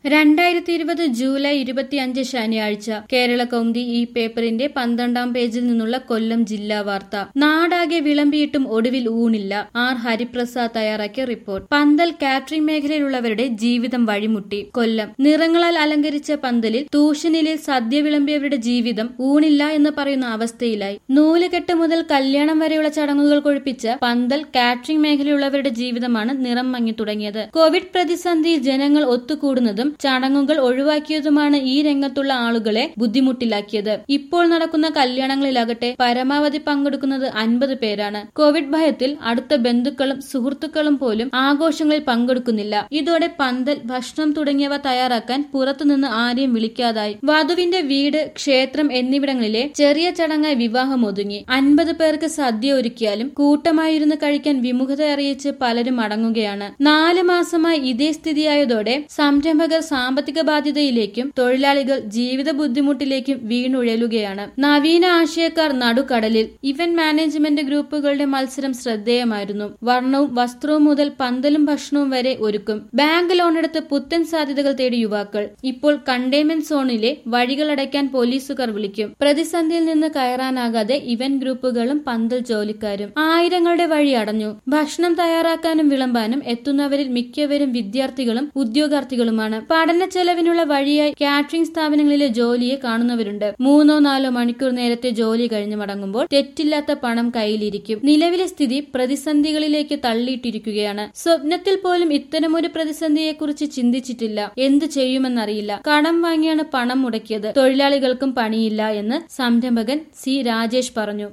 രണ്ടായിരത്തി ഇരുപത് ജൂലൈ ഇരുപത്തിയഞ്ച് ശനിയാഴ്ച കേരള കൗമുദി ഈ പേപ്പറിന്റെ പന്ത്രണ്ടാം പേജിൽ നിന്നുള്ള കൊല്ലം ജില്ലാ വാർത്ത നാടാകെ വിളമ്പിയിട്ടും ഒടുവിൽ ഊണില്ല ആർ ഹരിപ്രസാദ് തയ്യാറാക്കിയ റിപ്പോർട്ട് പന്തൽ കാറ്ററിംഗ് മേഖലയിലുള്ളവരുടെ ജീവിതം വഴിമുട്ടി കൊല്ലം നിറങ്ങളാൽ അലങ്കരിച്ച പന്തലിൽ തൂഷനിലെ സദ്യ വിളമ്പിയവരുടെ ജീവിതം ഊണില്ല എന്ന് പറയുന്ന അവസ്ഥയിലായി നൂലുകെട്ട് മുതൽ കല്യാണം വരെയുള്ള ചടങ്ങുകൾ കൊഴുപ്പിച്ച പന്തൽ കാറ്ററിംഗ് മേഖലയുള്ളവരുടെ ജീവിതമാണ് നിറം മങ്ങി തുടങ്ങിയത് കോവിഡ് പ്രതിസന്ധിയിൽ ജനങ്ങൾ ഒത്തുകൂടുന്നതും ചടങ്ങുകൾ ഒഴിവാക്കിയതുമാണ് ഈ രംഗത്തുള്ള ആളുകളെ ബുദ്ധിമുട്ടിലാക്കിയത് ഇപ്പോൾ നടക്കുന്ന കല്യാണങ്ങളിലാകട്ടെ പരമാവധി പങ്കെടുക്കുന്നത് അൻപത് പേരാണ് കോവിഡ് ഭയത്തിൽ അടുത്ത ബന്ധുക്കളും സുഹൃത്തുക്കളും പോലും ആഘോഷങ്ങളിൽ പങ്കെടുക്കുന്നില്ല ഇതോടെ പന്തൽ ഭക്ഷണം തുടങ്ങിയവ തയ്യാറാക്കാൻ പുറത്തുനിന്ന് ആരെയും വിളിക്കാതായി വധുവിന്റെ വീട് ക്ഷേത്രം എന്നിവിടങ്ങളിലെ ചെറിയ ചടങ്ങായി വിവാഹം ഒതുങ്ങി അൻപത് പേർക്ക് സദ്യ ഒരുക്കിയാലും കൂട്ടമായിരുന്ന് കഴിക്കാൻ വിമുഖത അറിയിച്ച് പലരും മടങ്ങുകയാണ് നാല് മാസമായി ഇതേ സ്ഥിതിയായതോടെ സംരംഭകർ സാമ്പത്തിക ബാധ്യതയിലേക്കും തൊഴിലാളികൾ ജീവിത ബുദ്ധിമുട്ടിലേക്കും വീണുഴലുകയാണ് നവീന ആശയക്കാർ നടുക്കടലിൽ ഇവന്റ് മാനേജ്മെന്റ് ഗ്രൂപ്പുകളുടെ മത്സരം ശ്രദ്ധേയമായിരുന്നു വർണ്ണവും വസ്ത്രവും മുതൽ പന്തലും ഭക്ഷണവും വരെ ഒരുക്കും ബാങ്ക് ലോണെടുത്ത് പുത്തൻ സാധ്യതകൾ തേടി യുവാക്കൾ ഇപ്പോൾ കണ്ടെയ്ൻമെന്റ് സോണിലെ വഴികൾ അടയ്ക്കാൻ പോലീസുകാർ വിളിക്കും പ്രതിസന്ധിയിൽ നിന്ന് കയറാനാകാതെ ഇവന്റ് ഗ്രൂപ്പുകളും പന്തൽ ജോലിക്കാരും ആയിരങ്ങളുടെ വഴി അടഞ്ഞു ഭക്ഷണം തയ്യാറാക്കാനും വിളമ്പാനും എത്തുന്നവരിൽ മിക്കവരും വിദ്യാർത്ഥികളും ഉദ്യോഗാർത്ഥികളുമാണ് പഠന ചെലവിനുള്ള വഴിയായി കാറ്ററിംഗ് സ്ഥാപനങ്ങളിലെ ജോലിയെ കാണുന്നവരുണ്ട് മൂന്നോ നാലോ മണിക്കൂർ നേരത്തെ ജോലി കഴിഞ്ഞു മടങ്ങുമ്പോൾ തെറ്റില്ലാത്ത പണം കയ്യിലിരിക്കും നിലവിലെ സ്ഥിതി പ്രതിസന്ധികളിലേക്ക് തള്ളിയിട്ടിരിക്കുകയാണ് സ്വപ്നത്തിൽ പോലും ഇത്തരമൊരു പ്രതിസന്ധിയെക്കുറിച്ച് ചിന്തിച്ചിട്ടില്ല എന്തു ചെയ്യുമെന്നറിയില്ല കടം വാങ്ങിയാണ് പണം മുടക്കിയത് തൊഴിലാളികൾക്കും പണിയില്ല എന്ന് സംരംഭകൻ സി രാജേഷ് പറഞ്ഞു